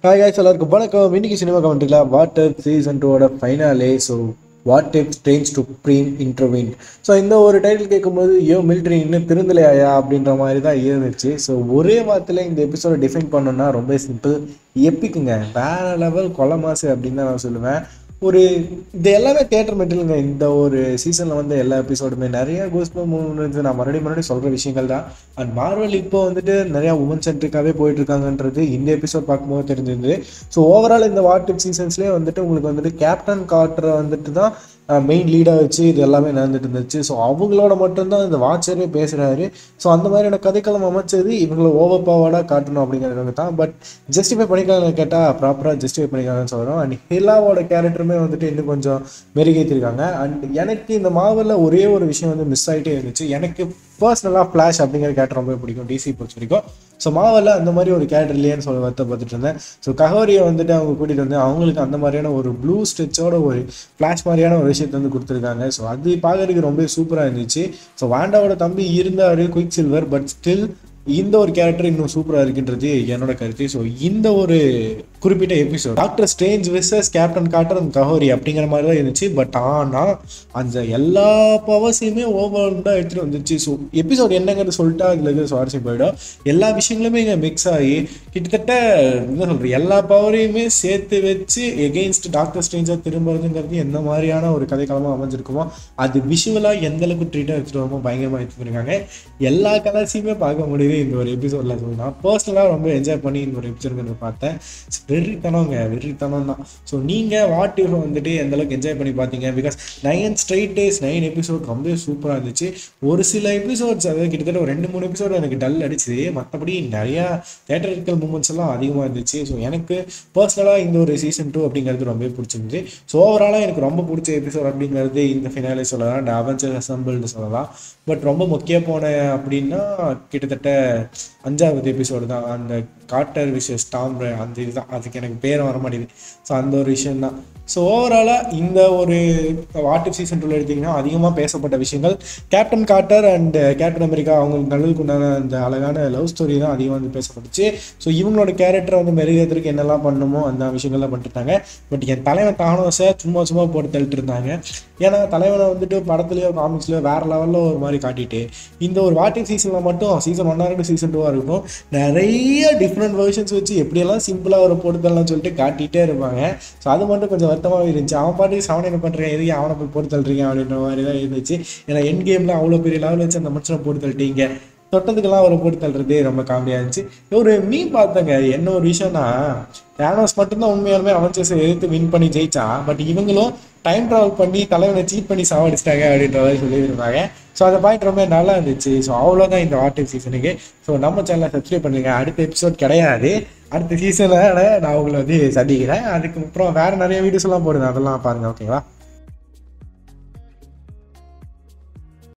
hi guys எல்லாருக்கும் வணக்கம் இன்னைக்கு சினிமா கமெண்ட்ரியில் வாட்டர் சீசன் டூவோட ஃபைனலே so what if Strange supreme intervene so இந்த ஒரு டைட்டில் கேட்கும்போது ஐயோ மிலிட்ரி இன்னும் திருந்தலையா அப்படின்ற மாதிரி தான் இருந்துச்சு ஸோ ஒரே வார்த்தையில் இந்த எபிசோட டிஃபைன் பண்ணணும்னா ரொம்ப சிம்பிள் எப்பிக்குங்க வேற லெவல் கொலை மாசு அப்படின்னு தான் நான் சொல்லுவேன் ஒரு இது எல்லாமே தேட்டர் மெட்டீரியலுங்க இந்த ஒரு சீசனில் வந்து எல்லா எபிசோடுமே நிறைய கோஸ்பம் மூவ்மெண்ட்ஸ் நான் மறுபடியும் மறுபடியும் சொல்கிற விஷயங்கள் தான் அண்ட் மார்வல் இப்போ வந்துட்டு நிறையா உமன் சென்ட்ரிக்காகவே போயிட்டு இருக்காங்கன்றது இந்த எபிசோட் பார்க்கும்போது தெரிஞ்சிருந்தது ஸோ ஓவரால் இந்த வாட் சீசன்ஸ்லேயே வந்துட்டு உங்களுக்கு வந்துட்டு கேப்டன் கார்ட்டரை வந்துட்டு தான் மெயின் லீடாக வச்சு இது எல்லாமே நடந்துட்டு இருந்துச்சு ஸோ அவங்களோட மட்டும்தான் இந்த வாட்சரே பேசுகிறாரு ஸோ அந்த மாதிரியான கதைக்களம் அமைச்சது இவங்களை ஓவர் பவர்டாக காட்டணும் அப்படிங்கிறது தான் பட் ஜஸ்டிஃபை பண்ணிக்கலாம் கேட்டால் ப்ராப்பராக ஜஸ்டிஃபை பண்ணிக்கலாம்னு சொல்கிறோம் அண்ட் ஹிலாவோட கேரக்டருமே வந்துட்டு இன்னும் கொஞ்சம் மெருகேற்றிருக்காங்க அண்ட் எனக்கு இந்த மாவலில் ஒரே ஒரு விஷயம் வந்து மிஸ் ஆகிட்டே இருந்துச்சு எனக்கு பர்சனலாக ஃப்ளாஷ் அப்படிங்கிற கேரக்டர் ரொம்ப பிடிக்கும் டிசி பொறுத்த வரைக்கும் ஸோ மாவலில் அந்த மாதிரி ஒரு கேரக்டர் இல்லையேன்னு சொல்ல வருத்தப்பட்டுட்டு இருந்தேன் ஸோ கஹோரியை வந்துட்டு அவங்க கூட்டிகிட்டு வந்து அவங்களுக்கு அந்த மாதிரியான ஒரு ப்ளூ ஸ்டிச்சோட ஒரு ஃப்ளாஷ் மாதிரியான ஒரு விஷயத்தை வந்து கொடுத்துருக்காங்க ஸோ அது பார்க்கறதுக்கு ரொம்ப சூப்பராக இருந்துச்சு ஸோ வாண்டாவோட தம்பி இருந்தார் குயிக் சில்வர் பட் ஸ்டில் இந்த ஒரு கேரக்டர் இன்னும் சூப்பராக இருக்குன்றது என்னோட கருத்து ஸோ இந்த ஒரு குறிப்பிட்ட episode Doctor Strange versus Captain Carter and Kahori அப்படிங்கிற மாதிரி தான் இருந்துச்சு பட் ஆனால் அந்த எல்லா பவர்ஸையுமே ஓவர்தான் எடுத்துகிட்டு வந்துச்சு ஸோ எபிசோட் என்னங்கிறது சொல்லிட்டா அதில் இருக்க சுவாரஸ்யம் போயிடும் எல்லா விஷயங்களுமே இங்கே மிக்ஸ் ஆகி கிட்டத்தட்ட என்ன சொல்கிறது எல்லா பவரையுமே சேர்த்து வச்சு எகெயின்ஸ்ட் டாக்டர் ஸ்டேஞ்சாக திரும்புறதுங்கிறது எந்த மாதிரியான ஒரு கதைக்களமாக அமைஞ்சிருக்குமோ அது விஷுவலாக எந்த அளவுக்கு ட்ரீட்டாக எடுத்துகிட்டு வருமோ பயங்கரமாக எடுத்துருக்காங்க எல்லா கலர்ஸையுமே பார்க்க முடியுது இந்த ஒரு எபிசோடில் சொல்லலாம் பர்சனலாக ரொம்ப என்ஜாய் பண்ணி இந்த ஒரு எபிசோடுங்கிறத பார்த்தேன் வெறித்தனங்க வெறித்தனம் தான் ஸோ நீங்கள் வாட் இஃப் வந்துட்டு எந்த அளவுக்கு என்ஜாய் பண்ணி பார்த்தீங்க because nine straight days nine episode ரொம்ப சூப்பராக இருந்துச்சு ஒரு சில எபிசோட்ஸ் அதாவது கிட்டத்தட்ட ஒரு ரெண்டு மூணு எபிசோட் எனக்கு டல் அடிச்சுது மற்றபடி நிறையா தேட்டரிக்கல் மூமெண்ட்ஸ் எல்லாம் அதிகமாக இருந்துச்சு ஸோ எனக்கு பர்சனலாக இந்த ஒரு சீசன் டூ அப்படிங்கிறது ரொம்ப பிடிச்சிருந்துச்சு ஸோ ஓவராலாக எனக்கு ரொம்ப பிடிச்ச எபிசோட் அப்படிங்கிறது இந்த ஃபினாலே சொல்லலாம் அண்ட் அவெஞ்சர் அசம்பிள்னு சொல்லலாம் பட் ரொம்ப முக்கிய போன அப்படின்னா கிட்டத்தட்ட அஞ்சாவது எபிசோடு தான் அந்த காட்டர் விஷஸ் டாம் அந்த இதுதான் அதுக்கு எனக்கு பேர் வர மாட்டேங்குது ஸோ அந்த ஒரு விஷயம் தான் ஸோ ஓவராலாக இந்த ஒரு வாட்டிப் சீசன் டூவில் எடுத்திங்கன்னா அதிகமாக பேசப்பட்ட விஷயங்கள் Captain Carter and Captain America அவங்களுக்கு நல்லதுக்கு உண்டான அந்த அழகான லவ் ஸ்டோரி தான் அதிகமாக வந்து பேசப்பட்டுச்சு ஸோ இவங்களோட கேரக்டரை வந்து மெருகேற்றுக்கு என்னெல்லாம் பண்ணணுமோ அந்த விஷயங்கள்லாம் பண்ணிட்டாங்க பட் என் தலைவன் தானோஸை சும்மா சும்மா போட்டு தள்ளிட்டு இருந்தாங்க ஏன்னா தலைவனை வந்துட்டு படத்துலையோ காமிக்ஸ்லையோ வேறு லெவலில் ஒரு மாதிரி காட்டிட்டு இந்த ஒரு வாட்டிங் சீசனில் மட்டும் சீசன் ஒன்னாக இருக்கட்டும் சீசன் டூவாக இருக்கும் நிறைய டிஃப்ரெண்ட் வெர்ஷன்ஸ் வச்சு எப்படியெல்லாம் சிம்பிளாக ஒரு போட்டுத்தரலாம் சொல்லிட்டு காட்டிகிட்டே இருப்பாங்க ஸோ அது மட்டும் கொஞ்சம் வருத்தமாகவே இருந்துச்சு அவன் பாட்டுக்கு சவனை என்ன பண்ணுறேன் எதுக்கு அவனை போய் போட்டு தள்ளுறீங்க அப்படின்ற மாதிரி தான் இருந்துச்சு ஏன்னா என் கேமில் அவ்வளோ பெரிய லெவல் வச்சு அந்த மனுஷனை போட்டு தள்ளிட்டீங்க தொட்டதுக்கெல்லாம் ஒரு போட்டு தள்ளுறது ரொம்ப காமெடியாக இருந்துச்சு ஒரு மீன் பார்த்தங்க என்ன ஒரு விஷயம்னா தேனோஸ் மட்டும்தான் உண்மையாலுமே அவன்சர்ஸை எதிர்த்து வின் பண்ணி ஜெயிச்சான் பட் இவங்களும் டைம் ட்ராவல் பண்ணி தலைவனை சீட் பண்ணி சாவடிச்சிட்டாங்க அப்படின்ற மாதிரி சொல்லியிருந்தாங்க ஸோ அந்த பாயிண்ட் ரொம்ப நல்லா இருந்துச்சு ஸோ அவ்வளோதான் இந்த வாட்டர் சீசனுக்கு ஸோ நம்ம சேனலை சப்ஸ்கிரைப் பண்ணுங்க அடுத்த எபிசோட் கிடையாது அடுத்த சீசனில் நான் உங்களை வந்து சந்திக்கிறேன் அதுக்கு அப்புறம் வேறு நிறைய வீடியோஸ் எல்லாம் போடுங்க அதெல்லாம் பாருங்கள் ஓகேவா